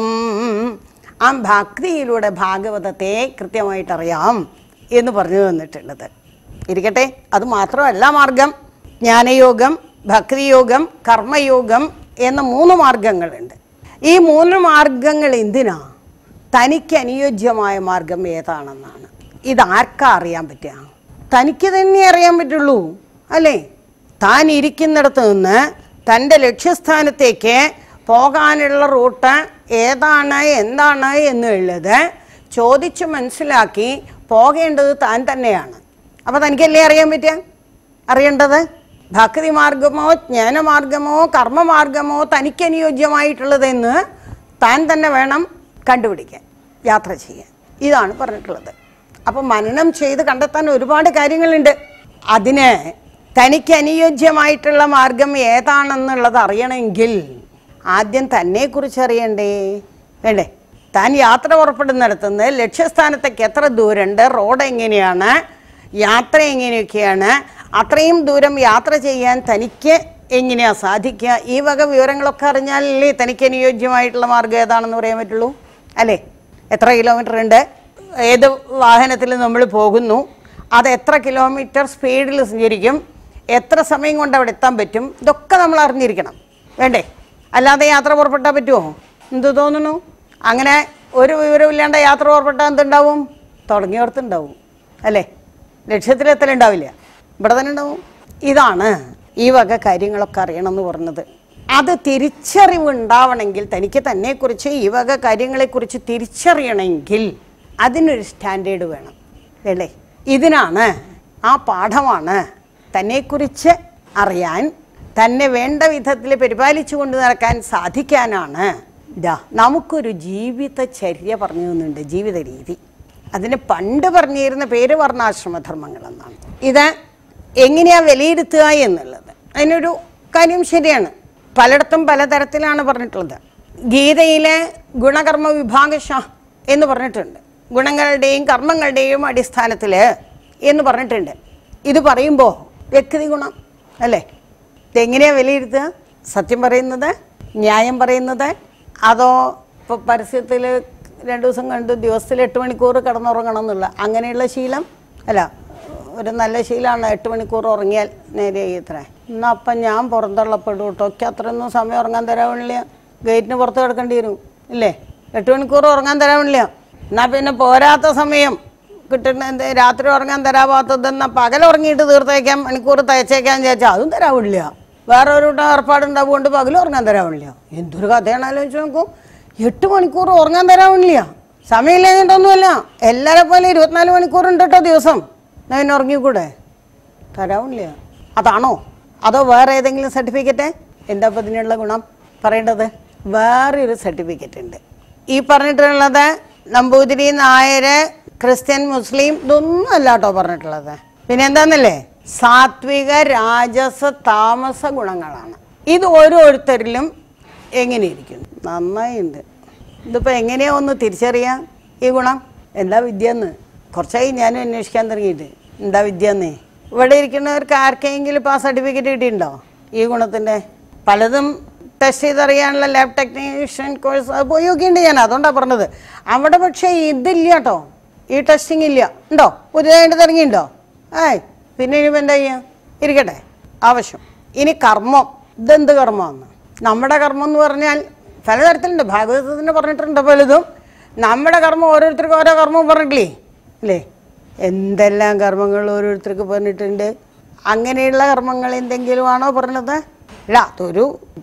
Speaker 2: ആ ഭക്തിയിലൂടെ ഭാഗവതത്തെ കൃത്യമായിട്ട് അറിയാം എന്ന് പറഞ്ഞു തന്നിട്ടുള്ളത് ഇരിക്കട്ടെ അത് മാത്രമല്ല മാർഗം ജ്ഞാനയോഗം ഭക്തിയോഗം കർമ്മയോഗം എന്ന മൂന്ന് മാർഗങ്ങളുണ്ട് ഈ മൂന്ന് മാർഗങ്ങൾ എന്തിനാ തനിക്ക് അനുയോജ്യമായ മാർഗം ഏതാണെന്നാണ് ഇത് ആർക്കാ അറിയാൻ പറ്റുക തനിക്ക് തന്നെ അറിയാൻ പറ്റുള്ളൂ അല്ലേ താൻ ഇരിക്കുന്നിടത്ത് നിന്ന് തൻ്റെ ലക്ഷ്യസ്ഥാനത്തേക്ക് പോകാനുള്ള റൂട്ട് ഏതാണ് എന്താണ് എന്നുള്ളത് ചോദിച്ച് മനസ്സിലാക്കി പോകേണ്ടത് താൻ തന്നെയാണ് അപ്പോൾ തനിക്കല്ലേ അറിയാൻ പറ്റുക അറിയേണ്ടത് ഭക്തി മാർഗമോ ജ്ഞാനമാർഗമോ കർമ്മമാർഗമോ തനിക്ക് അനുയോജ്യമായിട്ടുള്ളതെന്ന് താൻ തന്നെ വേണം കണ്ടുപിടിക്കാൻ യാത്ര ചെയ്യാൻ ഇതാണ് പറഞ്ഞിട്ടുള്ളത് അപ്പം മനനം ചെയ്ത് കണ്ടെത്താൻ ഒരുപാട് കാര്യങ്ങളുണ്ട് അതിന് തനിക്ക് അനുയോജ്യമായിട്ടുള്ള മാർഗം ഏതാണെന്നുള്ളത് അറിയണമെങ്കിൽ ആദ്യം തന്നെക്കുറിച്ച് അറിയണ്ടേ വേണ്ടേ താൻ യാത്ര പുറപ്പെടുന്നിടത്തുനിന്ന് ലക്ഷ്യസ്ഥാനത്തേക്ക് എത്ര ദൂരമുണ്ട് റോഡ് എങ്ങനെയാണ് യാത്ര എങ്ങനെയൊക്കെയാണ് അത്രയും ദൂരം യാത്ര ചെയ്യാൻ തനിക്ക് എങ്ങനെയാണ് സാധിക്കുക ഈ വക വിവരങ്ങളൊക്കെ അറിഞ്ഞാലല്ലേ തനിക്ക് അനുയോജ്യമായിട്ടുള്ള മാർഗം ഏതാണെന്ന് പറയാൻ പറ്റുള്ളൂ അല്ലേ എത്ര കിലോമീറ്റർ ഉണ്ട് ഏത് വാഹനത്തിൽ നമ്മൾ പോകുന്നു അത് എത്ര കിലോമീറ്റർ സ്പീഡിൽ സഞ്ചരിക്കും എത്ര സമയം കൊണ്ട് അവിടെ എത്താൻ പറ്റും ഇതൊക്കെ നമ്മൾ അറിഞ്ഞിരിക്കണം വേണ്ടേ അല്ലാതെ യാത്ര പുറപ്പെട്ടാൽ പറ്റുമോ എന്ത് തോന്നുന്നു അങ്ങനെ ഒരു വിവരമില്ലാണ്ട് യാത്ര പുറപ്പെട്ടാൽ എന്തുണ്ടാവും തുടങ്ങിയോടത്തുണ്ടാവും അല്ലേ ലക്ഷ്യത്തിലെത്തലുണ്ടാവില്ല ഇവിടെ തന്നെ ഉണ്ടാവും ഇതാണ് ഈ വക കാര്യങ്ങളൊക്കെ അറിയണം എന്ന് പറഞ്ഞത് അത് തിരിച്ചറിവ് ഉണ്ടാവണമെങ്കിൽ തനിക്ക് തന്നെക്കുറിച്ച് ഈ വക കാര്യങ്ങളെക്കുറിച്ച് തിരിച്ചറിയണമെങ്കിൽ അതിനൊരു സ്റ്റാൻഡേർഡ് വേണം വേണ്ടേ ഇതിനാണ് ആ പാഠമാണ് തന്നെക്കുറിച്ച് അറിയാൻ തന്നെ വേണ്ട വിധത്തിൽ പരിപാലിച്ചു കൊണ്ട് നടക്കാൻ സാധിക്കാനാണ് ഇതാ നമുക്കൊരു ജീവിതചര്യ പറഞ്ഞു തന്നുണ്ട് ജീവിത രീതി അതിന് പണ്ട് പറഞ്ഞിരുന്ന പേര് വർണ്ണാശ്രമധർമ്മങ്ങൾ എന്നാണ് ഇത് എങ്ങനെയാ വിലയിരുത്തുക എന്നുള്ളത് അതിനൊരു കാര്യം ശരിയാണ് പലയിടത്തും പലതരത്തിലാണ് പറഞ്ഞിട്ടുള്ളത് ഗീതയിലെ ഗുണകർമ്മ വിഭാഗശ എന്ന് പറഞ്ഞിട്ടുണ്ട് ഗുണങ്ങളുടെയും കർമ്മങ്ങളുടെയും അടിസ്ഥാനത്തിൽ എന്ന് പറഞ്ഞിട്ടുണ്ട് ഇത് പറയുമ്പോൾ വ്യക്തി ഗുണം അല്ലേ ഇതെങ്ങനെയാണ് വിലയിരുത്തുക സത്യം പറയുന്നത് ന്യായം പറയുന്നത് അതോ ഇപ്പോൾ പരസ്യത്തിൽ രണ്ട് ദിവസം കണ്ടു ദിവസത്തിൽ എട്ട് മണിക്കൂർ കിടന്നുറങ്ങണം എന്നുള്ള അങ്ങനെയുള്ള ശീലം അല്ല ഒരു നല്ല ശീലമാണ് എട്ട് മണിക്കൂർ ഉറങ്ങിയാൽ നേരെയായി ഇത്ര എന്നാൽ അപ്പം ഞാൻ പുറന്തള്ളപ്പെടും കേട്ടോ ഒക്കെ അത്രയൊന്നും സമയം ഉറങ്ങാൻ തരാവില്ല ഗേറ്റിന് പുറത്ത് കിടക്കേണ്ടി വരും ഇല്ലേ എട്ട് മണിക്കൂർ ഉറങ്ങാൻ തരാവില്ല എന്നാൽ പിന്നെ പോരാത്ത സമയം കിട്ടുന്ന എന്ത് രാത്രി ഉറങ്ങാൻ തരാവാത്തതെന്നാൽ പകൽ ഉറങ്ങിയിട്ട് തീർത്തേക്കാം മണിക്കൂർ തയ്ച്ചേക്കാൻ വിചാരിച്ചാൽ അതും തരാവില്ല വേറെ ഒരു കൂട്ടം ഏർപ്പാടുണ്ടാവുകൊണ്ട് പകൽ ഉറങ്ങാൻ തരാവില്ല എന്തൊരു കഥയാണ് ആലോചിച്ച് നോക്കും എട്ട് മണിക്കൂർ ഉറങ്ങാൻ തരാവില്ല സമയമില്ലാഞ്ഞിട്ടൊന്നുമല്ല എല്ലാരെ പോലെ ഇരുപത്തിനാല് മണിക്കൂർ ഉണ്ട് കേട്ടോ ദിവസം ഞാൻ പിന്നെ ഉറങ്ങിക്കൂടെ തരാവില്ല അതാണോ അതോ വേറെ ഏതെങ്കിലും സർട്ടിഫിക്കറ്റ് എന്താ ഇപ്പം ഇതിനുള്ള ഗുണം പറയേണ്ടത് വേറെ ഒരു സർട്ടിഫിക്കറ്റ് ഉണ്ട് ഈ പറഞ്ഞിട്ടുള്ളത് നമ്പൂതിരി നായര് ക്രിസ്ത്യൻ മുസ്ലിം ഇതൊന്നും അല്ല കേട്ടോ പറഞ്ഞിട്ടുള്ളത് പിന്നെ എന്താന്നല്ലേ സാത്വിക രാജസ താമസ ഗുണങ്ങളാണ് ഇത് ഓരോരുത്തരിലും എങ്ങനെയിരിക്കുന്നു നന്നായിണ്ട് ഇതിപ്പോൾ എങ്ങനെയാ ഒന്ന് തിരിച്ചറിയാം ഈ ഗുണം എന്താ വിദ്യന്ന് കുറച്ചായി ഞാനും അന്വേഷിക്കാൻ തുടങ്ങിയിട്ട് എന്താ വിദ്യന്നേ ഇവിടെ ഇരിക്കുന്നവർക്ക് ആർക്കെങ്കിലും ഇപ്പോൾ ആ സർട്ടിഫിക്കറ്റ് കിട്ടിയിട്ടുണ്ടോ ഈ ഗുണത്തിൻ്റെ പലതും ടെസ്റ്റ് ചെയ്തറിയാനുള്ള ലാബ് ടെക്നീഷ്യൻ കോഴ്സ് അത് പോയി നോക്കിയിട്ടുണ്ട് ഞാൻ അതുകൊണ്ടാണ് പറഞ്ഞത് അവിടെ പക്ഷേ ഇതില്ല കേട്ടോ ഈ ടെസ്റ്റിംഗ് ഇല്ല ഉണ്ടോ പുതിയതായിട്ട് തുടങ്ങിയിട്ടുണ്ടോ ഏയ് പിന്നെ ഇനിയിപ്പോൾ എന്താ ചെയ്യുക ഇരിക്കട്ടെ ആവശ്യം ഇനി കർമ്മം ഇതെന്ത് കർമ്മമാണ് നമ്മുടെ കർമ്മം എന്ന് പറഞ്ഞാൽ പലതരത്തിലുണ്ട് ഭാഗവതത്തിന് പറഞ്ഞിട്ടുണ്ട് പലതും നമ്മുടെ കർമ്മം ഓരോരുത്തർക്കും ഓരോ കർമ്മവും പറഞ്ഞിട്ടില്ലേ അല്ലേ എന്തെല്ലാം കർമ്മങ്ങൾ ഓരോരുത്തർക്ക് പറഞ്ഞിട്ടുണ്ട് അങ്ങനെയുള്ള കർമ്മങ്ങൾ എന്തെങ്കിലും ആണോ പറഞ്ഞത് ഇല്ല അതൊരു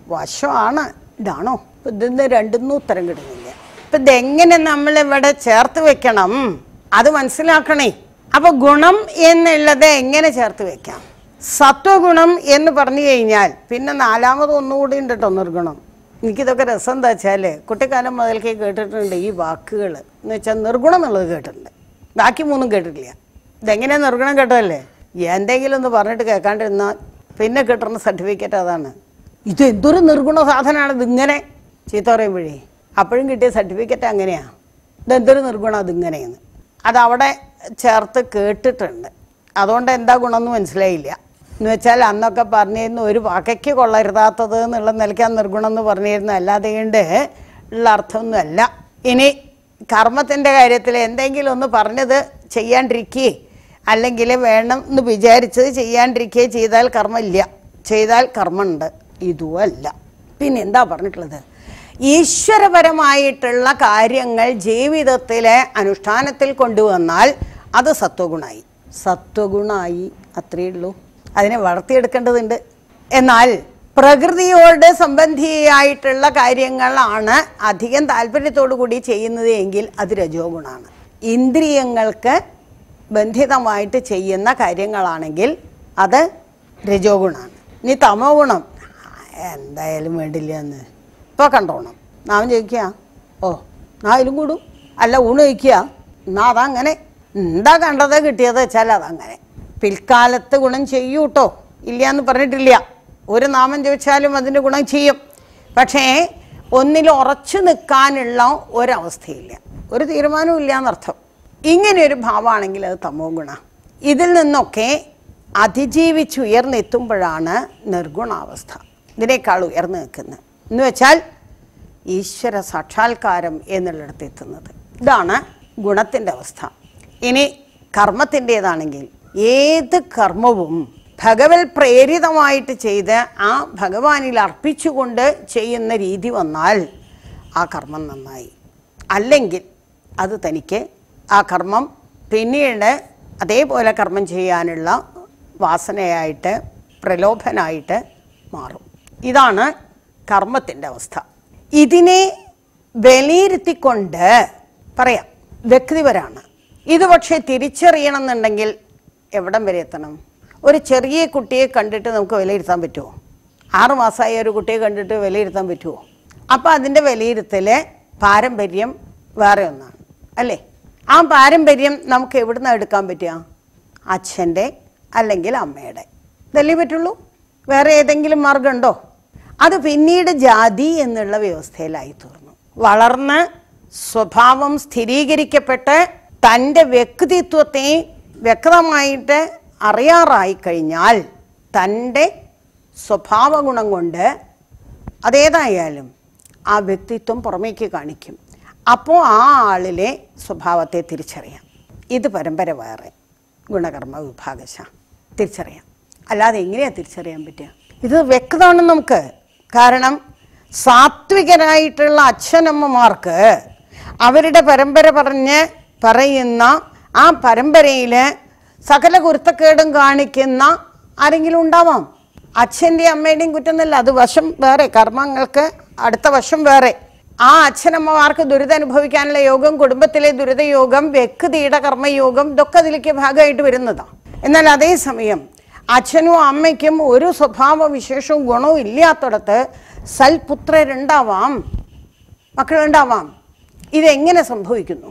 Speaker 2: വശമാണ് ഇതാണോ ഇപ്പം ഇതിന്ന് രണ്ടിന്നും ഉത്തരം കിട്ടുന്നില്ല ഇപ്പം ഇതെങ്ങനെ നമ്മളിവിടെ ചേർത്ത് വെക്കണം അത് മനസ്സിലാക്കണേ അപ്പൊ ഗുണം എന്നുള്ളത് എങ്ങനെ ചേർത്ത് വെക്കാം സത്വഗുണം എന്ന് പറഞ്ഞു കഴിഞ്ഞാൽ പിന്നെ നാലാമത് ഒന്നുകൂടി ഉണ്ട് കേട്ടോ നിർഗുണം എനിക്കിതൊക്കെ രസം എന്താ വെച്ചാൽ കുട്ടിക്കാലം മുതൽക്കേ കേട്ടിട്ടുണ്ട് ഈ വാക്കുകൾ എന്ന് വെച്ചാൽ നിർഗുണം എന്നുള്ളത് കേട്ടിട്ടുണ്ട് ബാക്കി മൂന്നും കേട്ടിട്ടില്ല ഇതെങ്ങനെയാ നിർഗുണം കേട്ടതല്ലേ എന്തെങ്കിലും ഒന്ന് പറഞ്ഞിട്ട് കേൾക്കാണ്ടിരുന്നാൽ പിന്നെ കിട്ടുന്ന സർട്ടിഫിക്കറ്റ് അതാണ് ഇത് എന്തൊരു നിർഗുണ സാധനമാണ് ഇതിങ്ങനെ ചീത്ത പറയുമ്പോഴേ അപ്പോഴും കിട്ടിയ സർട്ടിഫിക്കറ്റ് അങ്ങനെയാണ് ഇതെന്തൊരു നിർഗുണം അതിങ്ങനെയെന്ന് അതവിടെ ചേർത്ത് കേട്ടിട്ടുണ്ട് അതുകൊണ്ട് എന്താ ഗുണമെന്ന് മനസ്സിലായില്ല എന്ന് വെച്ചാൽ അന്നൊക്കെ പറഞ്ഞിരുന്നു ഒരു വകയ്ക്ക് കൊള്ളരുതാത്തത് എന്നുള്ള നിലയ്ക്ക് ആ നിർഗുണം എന്ന് പറഞ്ഞിരുന്നു അല്ലാതെ കൊണ്ട് ഉള്ള അർത്ഥമൊന്നുമല്ല ഇനി കർമ്മത്തിൻ്റെ കാര്യത്തിൽ എന്തെങ്കിലും ഒന്ന് പറഞ്ഞത് ചെയ്യാണ്ടിരിക്കുകയെ അല്ലെങ്കിൽ വേണം എന്ന് വിചാരിച്ചത് ചെയ്യാണ്ടിരിക്കുകയോ ചെയ്താൽ കർമ്മമില്ല ചെയ്താൽ കർമ്മമുണ്ട് ഇതുമല്ല പിന്നെ എന്താ പറഞ്ഞിട്ടുള്ളത് ഈശ്വരപരമായിട്ടുള്ള കാര്യങ്ങൾ ജീവിതത്തിലെ അനുഷ്ഠാനത്തിൽ കൊണ്ടുവന്നാൽ അത് സത്വഗുണായി സത്വഗുണായി അത്രയേ ഉള്ളൂ അതിനെ വളർത്തിയെടുക്കേണ്ടതുണ്ട് എന്നാൽ പ്രകൃതിയോട് സംബന്ധിയായിട്ടുള്ള കാര്യങ്ങളാണ് അധികം താല്പര്യത്തോടു കൂടി ചെയ്യുന്നത് എങ്കിൽ അത് രജോ ഗുണമാണ് ഇന്ദ്രിയങ്ങൾക്ക് ബന്ധിതമായിട്ട് ചെയ്യുന്ന കാര്യങ്ങളാണെങ്കിൽ അത് രജോ ഗുണമാണ് ഇനി തമോ ഗുണം എന്തായാലും വേണ്ടില്ല എന്ന് ഇപ്പോൾ കണ്ടോണം നാം ചോദിക്കുക ഓ നാ അതിലും കൂടും അല്ല ഊണ് കഴിക്കുക എന്നാ അതങ്ങനെ എന്താ കണ്ടത് കിട്ടിയത് വെച്ചാൽ അതങ്ങനെ പിൽക്കാലത്ത് ഗുണം ചെയ്യൂ കേട്ടോ ഇല്ല എന്ന് പറഞ്ഞിട്ടില്ല ഒരു നാമം ചോദിച്ചാലും അതിൻ്റെ ഗുണം ചെയ്യും പക്ഷേ ഒന്നിൽ ഉറച്ചു നിൽക്കാനുള്ള ഒരവസ്ഥയില്ല ഒരു തീരുമാനവും ഇല്ല എന്നർത്ഥം ഇങ്ങനെയൊരു ഭാവമാണെങ്കിൽ അത് തമോ ഗുണ ഇതിൽ നിന്നൊക്കെ അതിജീവിച്ചുയർന്നെത്തുമ്പോഴാണ് നിർഗുണാവസ്ഥ ഇതിനേക്കാൾ ഉയർന്നു നിൽക്കുന്നത് എന്ന് വെച്ചാൽ ഈശ്വര സാക്ഷാത്കാരം എന്നുള്ളിടത്ത് എത്തുന്നത് ഇതാണ് ഗുണത്തിൻ്റെ അവസ്ഥ ഇനി കർമ്മത്തിൻ്റേതാണെങ്കിൽ ഏത് കർമ്മവും ഭഗവത് പ്രേരിതമായിട്ട് ചെയ്ത് ആ ഭഗവാനിൽ അർപ്പിച്ചുകൊണ്ട് ചെയ്യുന്ന രീതി വന്നാൽ ആ കർമ്മം നന്നായി അല്ലെങ്കിൽ അത് തനിക്ക് ആ കർമ്മം പിന്നീട് അതേപോലെ കർമ്മം ചെയ്യാനുള്ള വാസനയായിട്ട് പ്രലോഭനായിട്ട് മാറും ഇതാണ് കർമ്മത്തിൻ്റെ അവസ്ഥ ഇതിനെ വിലയിരുത്തിക്കൊണ്ട് പറയാം വ്യക്തിപരാണ് ഇത് പക്ഷേ തിരിച്ചറിയണം എന്നുണ്ടെങ്കിൽ എവിടം വരെ എത്തണം ഒരു ചെറിയ കുട്ടിയെ കണ്ടിട്ട് നമുക്ക് വിലയിരുത്താൻ പറ്റുമോ ആറ് മാസമായ ഒരു കുട്ടിയെ കണ്ടിട്ട് വിലയിരുത്താൻ പറ്റുമോ അപ്പം അതിൻ്റെ വിലയിരുത്തൽ പാരമ്പര്യം വേറെ ഒന്നാണ് അല്ലേ ആ പാരമ്പര്യം നമുക്ക് എവിടുന്ന് എടുക്കാൻ പറ്റുക അച്ഛൻ്റെ അല്ലെങ്കിൽ അമ്മയുടെ ഇതല്ലേ പറ്റുള്ളൂ വേറെ ഏതെങ്കിലും മാർഗമുണ്ടോ അത് പിന്നീട് ജാതി എന്നുള്ള വ്യവസ്ഥയിലായി തീർന്നു വളർന്ന് സ്വഭാവം സ്ഥിരീകരിക്കപ്പെട്ട് തൻ്റെ വ്യക്തിത്വത്തെ വ്യക്തമായിട്ട് അറിയാറായി കഴിഞ്ഞാൽ തൻ്റെ സ്വഭാവ ഗുണം കൊണ്ട് അതേതായാലും ആ വ്യക്തിത്വം പുറമേക്ക് കാണിക്കും അപ്പോൾ ആ ആളിലെ സ്വഭാവത്തെ തിരിച്ചറിയാം ഇത് പരമ്പര വേറെ ഗുണകർമ്മ വിഭാഗശ തിരിച്ചറിയാം അല്ലാതെ എങ്ങനെയാണ് തിരിച്ചറിയാൻ പറ്റുക ഇത് വ്യക്തമാണ് നമുക്ക് കാരണം സാത്വികരായിട്ടുള്ള അച്ഛനമ്മമാർക്ക് അവരുടെ പരമ്പര പറഞ്ഞ് പറയുന്ന ആ പരമ്പരയിൽ സകല കുരുത്തക്കേടും കാണിക്കുന്ന ആരെങ്കിലും ഉണ്ടാവാം അച്ഛൻ്റെയും അമ്മയുടെയും കുറ്റമൊന്നുമില്ല അത് വശം വേറെ കർമ്മങ്ങൾക്ക് അടുത്ത വശം വേറെ ആ അച്ഛനമ്മമാർക്ക് ദുരിതം അനുഭവിക്കാനുള്ള യോഗം കുടുംബത്തിലെ ദുരിതയോഗം വ്യക്തിയുടെ കർമ്മയോഗം ഇതൊക്കെ അതിലേക്ക് ഭാഗമായിട്ട് വരുന്നതാണ് എന്നാൽ അതേസമയം അച്ഛനും അമ്മയ്ക്കും ഒരു സ്വഭാവ വിശേഷവും ഗുണവും ഇല്ലാത്തടത്ത് സൽപുത്രരുണ്ടാവാം മക്കളുണ്ടാവാം ഇതെങ്ങനെ സംഭവിക്കുന്നു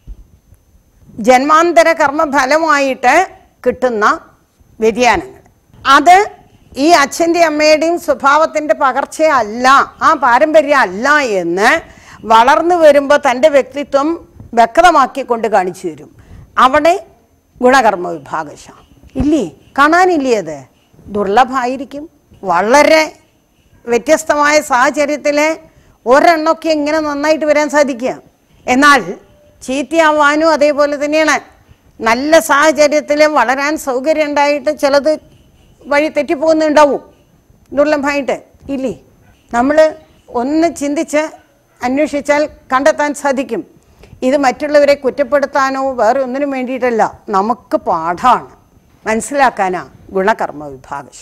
Speaker 2: ജന്മാന്തര കർമ്മഫലമായിട്ട് കിട്ടുന്ന വ്യതിയാനങ്ങൾ അത് ഈ അച്ഛൻ്റെ അമ്മയുടെയും സ്വഭാവത്തിൻ്റെ പകർച്ചയല്ല ആ പാരമ്പര്യം അല്ല എന്ന് വളർന്നു വരുമ്പോൾ തൻ്റെ വ്യക്തിത്വം വ്യക്തമാക്കിക്കൊണ്ട് കാണിച്ചു തരും അവിടെ ഗുണകർമ്മ വിഭാഗശ ഇല്ലേ കാണാനില്ലേ അത് ദുർലഭമായിരിക്കും വളരെ വ്യത്യസ്തമായ സാഹചര്യത്തിൽ ഒരെണ്ണമൊക്കെ ഇങ്ങനെ നന്നായിട്ട് വരാൻ സാധിക്കുക എന്നാൽ ചീത്തയാവാനും അതേപോലെ തന്നെയാണ് നല്ല സാഹചര്യത്തിൽ വളരാൻ സൗകര്യം ഉണ്ടായിട്ട് ചിലത് വഴി തെറ്റിപ്പോകുന്നുണ്ടാവും ദുർലഭമായിട്ട് ഇല്ലേ നമ്മൾ ഒന്ന് ചിന്തിച്ച് അന്വേഷിച്ചാൽ കണ്ടെത്താൻ സാധിക്കും ഇത് മറ്റുള്ളവരെ കുറ്റപ്പെടുത്താനോ വേറെ ഒന്നിനും വേണ്ടിയിട്ടല്ല നമുക്ക് പാഠമാണ് മനസ്സിലാക്കാനാ ഗുണകർമ്മ വിഭാഗശ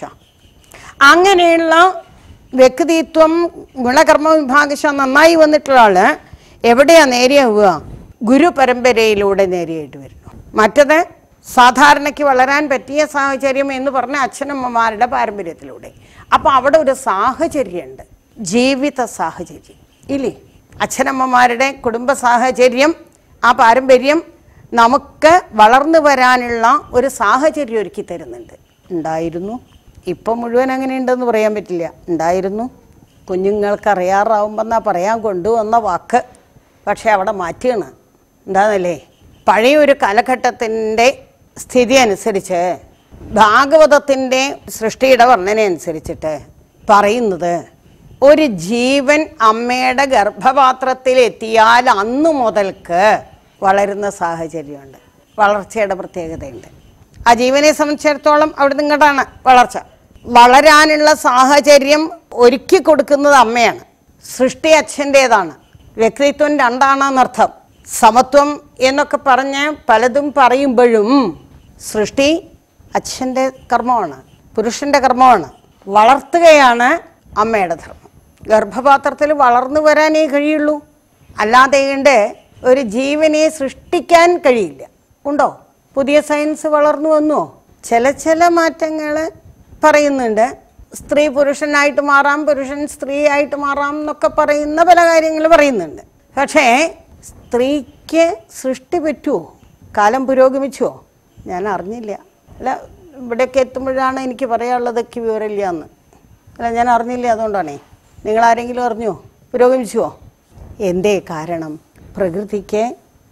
Speaker 2: അങ്ങനെയുള്ള വ്യക്തിത്വം ഗുണകർമ്മ വിഭാഗശ നന്നായി വന്നിട്ടുള്ള ആള് എവിടെയാ നേരെയാവുക ഗുരു പരമ്പരയിലൂടെ നേരെയായിട്ട് വരുന്നു മറ്റത് സാധാരണയ്ക്ക് വളരാൻ പറ്റിയ സാഹചര്യം എന്ന് പറഞ്ഞ അച്ഛനമ്മമാരുടെ പാരമ്പര്യത്തിലൂടെ അപ്പോൾ അവിടെ ഒരു സാഹചര്യമുണ്ട് ജീവിത സാഹചര്യം ഇല്ലേ അച്ഛനമ്മമാരുടെ കുടുംബ സാഹചര്യം ആ പാരമ്പര്യം നമുക്ക് വളർന്നു വരാനുള്ള ഒരു സാഹചര്യം ഒരുക്കി തരുന്നുണ്ട് ഉണ്ടായിരുന്നു ഇപ്പം മുഴുവൻ അങ്ങനെ ഉണ്ടെന്ന് പറയാൻ പറ്റില്ല ഉണ്ടായിരുന്നു കുഞ്ഞുങ്ങൾക്ക് അറിയാറാവുമ്പോൾ എന്നാ പറയാൻ കൊണ്ടുവന്ന വാക്ക് പക്ഷെ അവിടെ മാറ്റുകയാണ് എന്താണെന്നല്ലേ പഴയ ഒരു കാലഘട്ടത്തിൻ്റെ സ്ഥിതി അനുസരിച്ച് ഭാഗവതത്തിൻ്റെ സൃഷ്ടിയുടെ വർണ്ണന അനുസരിച്ചിട്ട് പറയുന്നത് ഒരു ജീവൻ അമ്മയുടെ ഗർഭപാത്രത്തിൽ എത്തിയാൽ അന്നു മുതൽക്ക് വളരുന്ന സാഹചര്യമുണ്ട് വളർച്ചയുടെ പ്രത്യേകതയുണ്ട് ആ ജീവനെ സംബന്ധിച്ചിടത്തോളം അവിടെ നിങ്ങടാണ് വളർച്ച വളരാനുള്ള സാഹചര്യം ഒരുക്കി കൊടുക്കുന്നത് അമ്മയാണ് സൃഷ്ടി അച്ഛൻ്റേതാണ് വ്യക്തിത്വം രണ്ടാണെന്നർത്ഥം സമത്വം എന്നൊക്കെ പറഞ്ഞ് പലതും പറയുമ്പോഴും സൃഷ്ടി അച്ഛൻ്റെ കർമ്മമാണ് പുരുഷൻ്റെ കർമ്മമാണ് വളർത്തുകയാണ് അമ്മയുടെ ധർമ്മം ഗർഭപാത്രത്തിൽ വളർന്നു വരാനേ കഴിയുള്ളൂ അല്ലാതെ കൊണ്ട് ഒരു ജീവനെ സൃഷ്ടിക്കാൻ കഴിയില്ല ഉണ്ടോ പുതിയ സയൻസ് വളർന്നു വന്നുവോ ചില ചില മാറ്റങ്ങൾ പറയുന്നുണ്ട് സ്ത്രീ പുരുഷനായിട്ട് മാറാം പുരുഷൻ സ്ത്രീ ആയിട്ട് മാറാം എന്നൊക്കെ പറയുന്ന പല കാര്യങ്ങൾ പറയുന്നുണ്ട് പക്ഷേ സ്ത്രീക്ക് സൃഷ്ടി പറ്റുമോ കാലം പുരോഗമിച്ചുവോ ഞാൻ അറിഞ്ഞില്ല അല്ല ഇവിടേക്ക് എത്തുമ്പോഴാണ് എനിക്ക് പറയാനുള്ളതൊക്കെ വിവരമില്ല എന്ന് അല്ല ഞാൻ അറിഞ്ഞില്ല അതുകൊണ്ടാണേ നിങ്ങൾ ആരെങ്കിലും അറിഞ്ഞോ പുരോഗമിച്ചുവോ എന്തേ കാരണം പ്രകൃതിക്ക്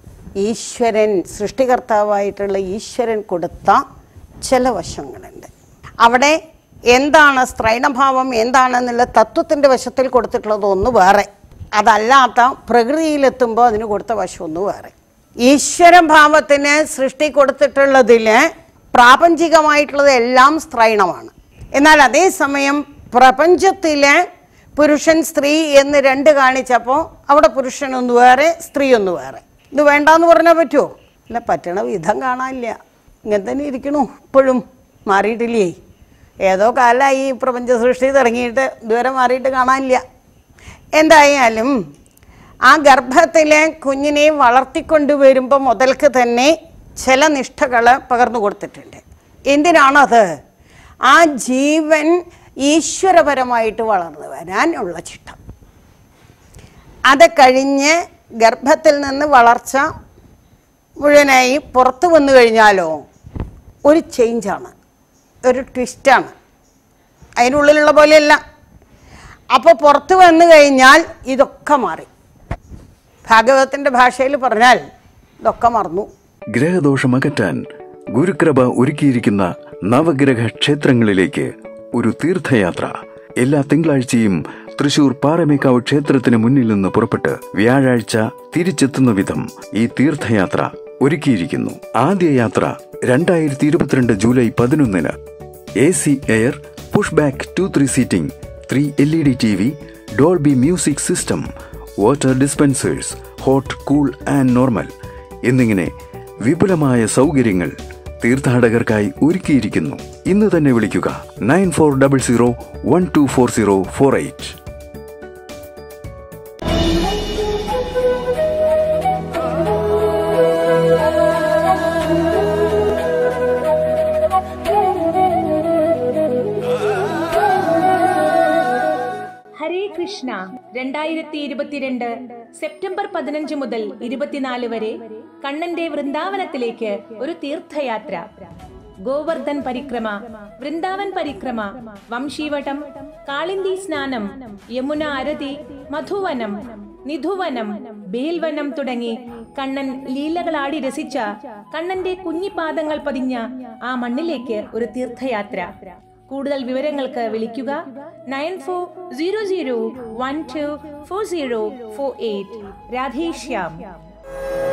Speaker 2: ഈശ്വരൻ സൃഷ്ടികർത്താവായിട്ടുള്ള ഈശ്വരൻ കൊടുത്ത ചില വശങ്ങളുണ്ട് അവിടെ എന്താണ് സ്ത്രൈണഭാവം എന്താണെന്നുള്ള തത്വത്തിൻ്റെ വശത്തിൽ കൊടുത്തിട്ടുള്ളത് ഒന്ന് വേറെ അതല്ലാത്ത പ്രകൃതിയിലെത്തുമ്പോൾ അതിന് കൊടുത്ത വശം ഒന്ന് വേറെ ഈശ്വരഭാവത്തിന് സൃഷ്ടി കൊടുത്തിട്ടുള്ളതിൽ പ്രാപഞ്ചികമായിട്ടുള്ളത് എല്ലാം സ്ത്രൈണമാണ് എന്നാൽ അതേസമയം പ്രപഞ്ചത്തിലെ പുരുഷൻ സ്ത്രീ എന്ന് രണ്ട് കാണിച്ചപ്പോൾ അവിടെ പുരുഷൻ ഒന്ന് വേറെ സ്ത്രീ ഒന്ന് വേറെ ഇത് വേണ്ടാന്ന് പറഞ്ഞാൽ പറ്റുമോ അല്ല പറ്റണ വിധം കാണാനില്ല ഇങ്ങനെ തന്നെ ഇരിക്കണു ഇപ്പോഴും മാറിയിട്ടില്ലേ ഏതോ കാലമായി ഈ പ്രപഞ്ച സൃഷ്ടി തുടങ്ങിയിട്ട് ഇതുവരെ മാറിയിട്ട് കാണാനില്ല എന്തായാലും ആ ഗർഭത്തിലെ കുഞ്ഞിനെ വളർത്തിക്കൊണ്ട് വരുമ്പോൾ മുതൽക്ക് തന്നെ ചില നിഷ്ഠകൾ പകർന്നു കൊടുത്തിട്ടുണ്ട് എന്തിനാണത് ആ ജീവൻ ഈശ്വരപരമായിട്ട് വളർന്നു വരാനുള്ള ചിട്ടം അത് കഴിഞ്ഞ് ഗർഭത്തിൽ നിന്ന് വളർച്ച മുഴുവനായി പുറത്തു വന്നു കഴിഞ്ഞാലോ ഒരു ചേഞ്ചാണ് ഒരു ട്വിസ്റ്റാണ് അതിനുള്ളിലുള്ള പോലെയല്ല അപ്പോൾ പുറത്തു വന്നു കഴിഞ്ഞാൽ ഇതൊക്കെ മാറി ഭാഗവതത്തിൻ്റെ ഭാഷയിൽ പറഞ്ഞാൽ ഇതൊക്കെ മറന്നു
Speaker 1: ഗ്രഹദോഷം അകറ്റാൻ ഗുരുകൃപ ഒരുക്കിയിരിക്കുന്ന നവഗ്രഹ ക്ഷേത്രങ്ങളിലേക്ക് ഒരു തീർത്ഥയാത്ര എല്ലാ തിങ്കളാഴ്ചയും തൃശൂർ പാറമേക്കാവ് ക്ഷേത്രത്തിന് മുന്നിൽ നിന്ന് പുറപ്പെട്ട് വ്യാഴാഴ്ച തിരിച്ചെത്തുന്ന വിധം ഈ തീർത്ഥയാത്ര ഒരുക്കിയിരിക്കുന്നു ആദ്യ യാത്ര രണ്ടായിരത്തി ഇരുപത്തിരണ്ട് ജൂലൈ പതിനൊന്നിന് A C air push back two three seating three L E D T V Dolby music system water dispensers hot cool and normal എന്നിങ്ങനെ വിപുലമായ സൗകര്യങ്ങൾ തീർത്ഥാടകർക്കായി ഒരുക്കിയിരിക്കുന്നു ഇന്ന് തന്നെ വിളിക്കുക nine four double zero one two four zero four eight
Speaker 3: Hare Krishna രണ്ടായിരത്തി ഇരുപത്തിരണ്ട് സെപ്റ്റംബർ പതിനഞ്ച് മുതൽ ഇരുപത്തിനാല് വരെ കണ്ണന്റെ വൃന്ദാവനത്തിലേക്ക് ഒരു തീർത്ഥയാത്ര ഗോവർദ്ധൻ പരിക്രമ വൃന്ദാവൻ പരിക്രമ വംശീവട്ടം കാളിന്തി സ്നാനം യമുന അരതി മധുവനം നിധുവനം ബേൽവനം തുടങ്ങി കണ്ണൻ ലീലകളാടി രസിച്ച കണ്ണന്റെ കുഞ്ഞിപ്പാദങ്ങൾ പതിഞ്ഞ ആ മണ്ണിലേക്ക് ഒരു തീർത്ഥയാത്ര കൂടുതൽ വിവരങ്ങൾക്ക് വിളിക്കുക nine four zero zero one two four zero four eight Radheshyam